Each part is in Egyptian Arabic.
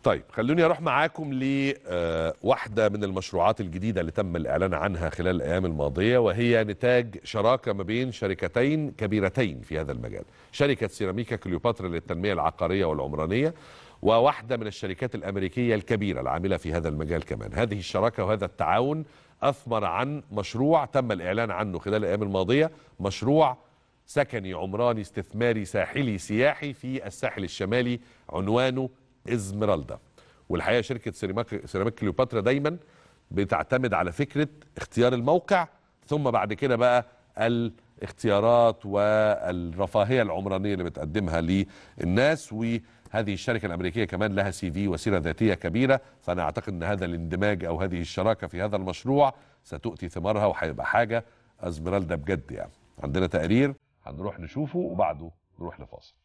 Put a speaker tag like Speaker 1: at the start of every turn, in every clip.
Speaker 1: طيب خلوني اروح معاكم لواحده من المشروعات الجديده اللي تم الاعلان عنها خلال الايام الماضيه وهي نتاج شراكه ما بين شركتين كبيرتين في هذا المجال شركه سيراميكا كليوباترا للتنميه العقاريه والعمرانيه وواحده من الشركات الامريكيه الكبيره العامله في هذا المجال كمان هذه الشراكه وهذا التعاون اثمر عن مشروع تم الاعلان عنه خلال الايام الماضيه مشروع سكني عمراني استثماري ساحلي سياحي في الساحل الشمالي عنوانه ازمرالدا والحقيقه شركه سيراميك سيراميك كليوباترا دايما بتعتمد على فكره اختيار الموقع ثم بعد كده بقى الاختيارات والرفاهيه العمرانيه اللي بتقدمها للناس وهذه الشركه الامريكيه كمان لها سي في وسيره ذاتيه كبيره فانا اعتقد ان هذا الاندماج او هذه الشراكه في هذا المشروع ستؤتي ثمارها وهيبقى حاجه ازمرالدا بجد يعني عندنا تقرير هنروح نشوفه وبعده نروح لفاصل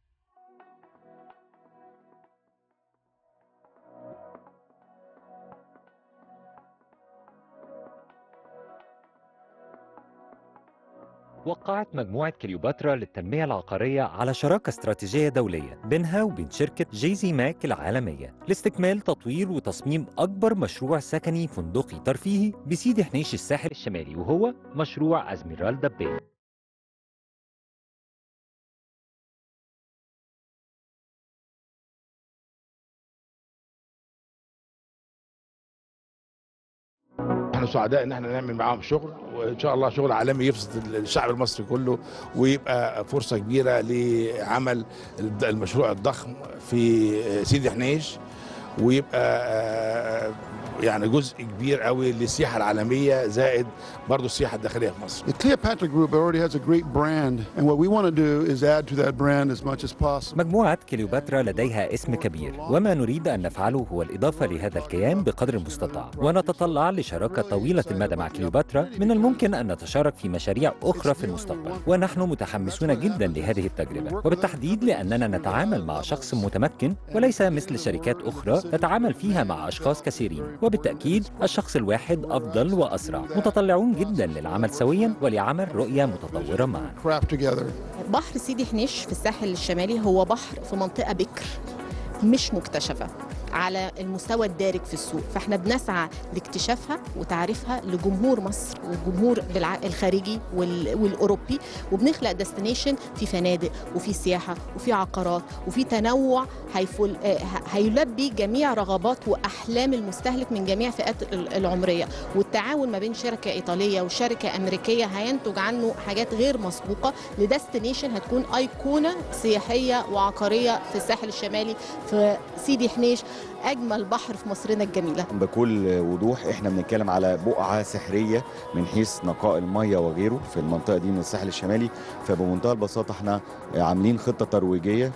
Speaker 2: وقعت مجموعة كليوباترا للتنمية العقارية على شراكة استراتيجية دولية بينها وبين شركة جيزي ماك العالمية لاستكمال تطوير وتصميم أكبر مشروع سكني فندقي ترفيهي بسيدي حنيش الساحل الشمالي وهو مشروع أزميرالدا باي
Speaker 3: احنا سعداء ان احنا نعمل معاهم شغل وان شاء الله شغل عالمي يبسط الشعب المصري كله ويبقى فرصه كبيره لعمل المشروع الضخم في سيدي حنيش ويبقى يعني جزء كبير قوي للسياحه العالميه زائد برضه السياحه الداخليه في مصر.
Speaker 4: The Cleopatra Group already has a great brand, and what we want to do is add to that brand as much as possible.
Speaker 2: مجموعة كليوباترا لديها اسم كبير وما نريد أن نفعله هو الإضافة لهذا الكيان بقدر المستطاع ونتطلع لشراكة طويلة المدى مع كليوباترا من الممكن أن نتشارك في مشاريع أخرى في المستقبل ونحن متحمسون جدا لهذه التجربة وبالتحديد لأننا نتعامل مع شخص متمكن وليس مثل شركات أخرى تتعامل فيها مع أشخاص كثيرين وبالتأكيد الشخص الواحد أفضل وأسرع متطلعون جدا للعمل سويا ولعمل رؤية متطورة معا
Speaker 4: Craft together.
Speaker 5: بحر سيدي حنيش في الساحل الشمالي هو بحر في منطقة بكر مش مكتشفة على المستوى الدارج في السوق فاحنا بنسعى لاكتشافها وتعريفها لجمهور مصر والجمهور بالع- الخارجي وال- والاوروبي وبنخلق ديستنيشن في فنادق وفي سياحه وفي عقارات وفي تنوع هيفل آه، ه- هيلبي جميع رغبات واحلام المستهلك من جميع فئات ال- العمريه والتعاون ما بين شركه ايطاليه وشركه امريكيه هينتج عنه حاجات غير مسبوقه لديستنيشن هتكون ايقونه سياحيه وعقاريه في الساحل الشمالي في سيدي حنيش اجمل بحر في مصرنا الجميله
Speaker 6: بكل وضوح احنا بنتكلم على بقعه سحريه من حيث نقاء الميه وغيره في المنطقه دي من الساحل الشمالي فبمنتهى البساطه احنا عاملين خطه ترويجيه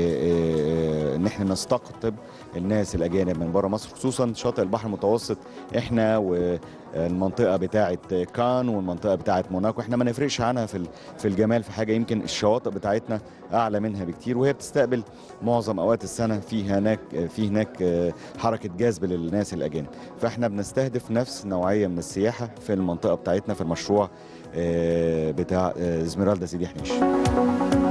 Speaker 6: لان احنا نستقطب الناس الاجانب من بره مصر خصوصا شاطئ البحر المتوسط احنا والمنطقه بتاعه كان والمنطقه بتاعه موناكو احنا ما نفرقش عنها في ال- في الجمال في حاجه يمكن الشواطئ بتاعتنا اعلى منها بكتير وهي بتستقبل معظم اوقات السنه في هناك في هناك حركه جذب للناس الاجانب فاحنا بنستهدف نفس نوعيه من السياحه في المنطقه بتاعتنا في المشروع آه، بتاع آه، اسمرالدا سيدي حنيش